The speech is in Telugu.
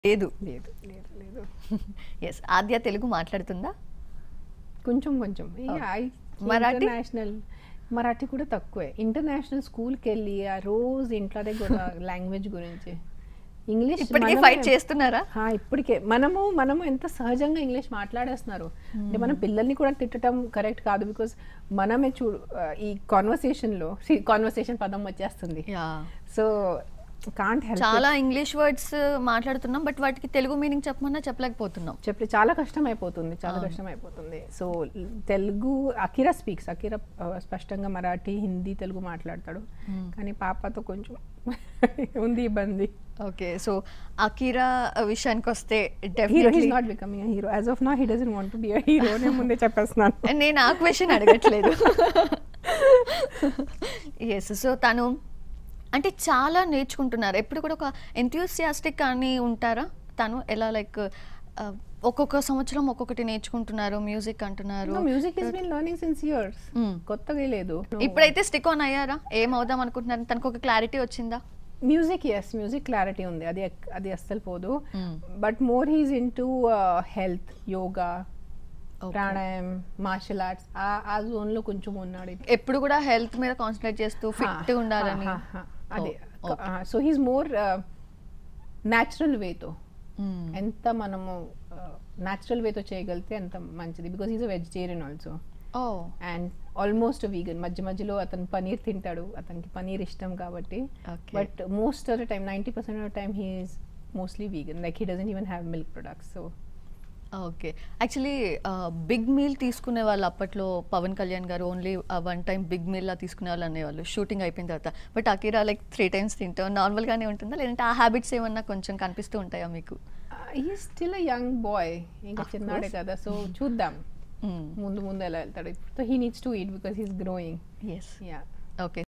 లేదు లేదు లేదు లేదు ఎస్ ఆద్య తెలుగు మాట్లాడుతుందా కొంచెం కొంచెం మరాఠీ? ఇంటర్నేషనల్ మరాఠీ కూడా తక్కువే ఇంటర్నేషనల్ స్కూల్కి వెళ్ళి ఆ రోజు ఇంట్లోనే కూడా లాంగ్వేజ్ గురించి ఇంగ్లీష్ ఇప్పటికీ మనమే- ఫైట్ చేస్తున్నారా హా, ఇప్పటికే మనము మనము ఎంత సహజంగా ఇంగ్లీష్ మాట్లాడేస్తున్నారు అంటే మనం పిల్లల్ని కూడా తిట్టడం కరెక్ట్ కాదు బికాస్ మనమే చూడు ఆ, ఈ కాన్వర్సేషన్లో కాన్వర్సేషన్ పదం వచ్చేస్తుంది యా సో కాంట్ హెల్ప్ చాలా ఇంగ్లీష్ వర్డ్స్ మాట్లాడుతున్నాం బట్ వాటికి తెలుగు మీనింగ్ చెప్పమన్నా చెప్పలేకపోతున్నాం చెప్పి చాలా కష్టం అయిపోతుంది చాలా కష్టం అయిపోతుంది సో తెలుగు అకిరా స్పీక్స్ అకిరా ఆ, స్పష్టంగా మరాఠీ హిందీ తెలుగు మాట్లాడతాడు కానీ పాపతో కొంచెం ఉంది ఇబ్బంది ఓకే సో అకీరా విషయానికి వస్తే hero definitely he's not becoming hero as of now he doesn't want be hero నేను ముందే చెప్పేస్తున్నాను నేను ఆ క్వశ్చన్ అడగట్లేదు ఎస్ సో తను అంటే చాలా నేర్చుకుంటున్నారు ఎప్పుడు కూడా ఒక ఎంథ్యూసియాస్టిక్ కానీ ఉంటారా తను ఎలా లైక్ ఒక్కొక్క సంవత్సరం ఒక్కొక్కటి నేర్చుకుంటున్నారు మ్యూజిక్ అంటున్నారు music is been learning since years Mm. కొత్తగా లేదు ఇప్పుడైతే స్టిక్ ఆన్ అయ్యారా ఏం అవుదాం అనుకుంటున్నారు తనకు ఒక క్లారిటీ వచ్చిందా మ్యూజిక్ ఎస్ మ్యూజిక్ క్లారిటీ ఉంది అది ఎక్- అది అస్సలు పోదు Mm. But more he's into health yoga Okay. Pranayam martial arts uh uh zone లో కొంచెం ఉన్నాడు ఎప్పుడు కూడా హెల్త్ మీద కాన్సన్ట్రేట్ చేస్తూ ఫిట్ ఉండాలని హా, హా, అదే Oh, okay. So he's more natural వేతో Mm. ఎంత మనము న్యాచురల్ వేతో చేయగలిగితే అంత మంచిది because is a vegetarian also Oh. And almost vegan మధ్య మధ్యలో అతను పనీర్ తింటాడు అతనికి పనీర్ ఇష్టం కాబట్టి Okay. But most of the time ninety percent of the time he's mostly vegan like he doesn't even have milk products so okay actually big meal తీసుకునే వాళ్ళు అప్పట్లో పవన్ కళ్యాణ్ గారు only one time big meal లా తీసుకునే వాళ్ళు అనేవాళ్ళు షూటింగ్ అయిపోయిన తర్వాత but Akira like three times తింటాం నార్మల్గానే ఉంటుందా లేదంటే ఆ హ్యాబిట్స్ ఏమన్నా కొంచెం కనిపిస్తూ ఉంటాయా మీకు he still a young boy ఇంకా Of చిన్నాడే course. కదా సో చూద్దాం ముందు ముందు ఎలా వెళ్తాడు ఇప్పుడు he needs to eat because he's growing yes yeah okay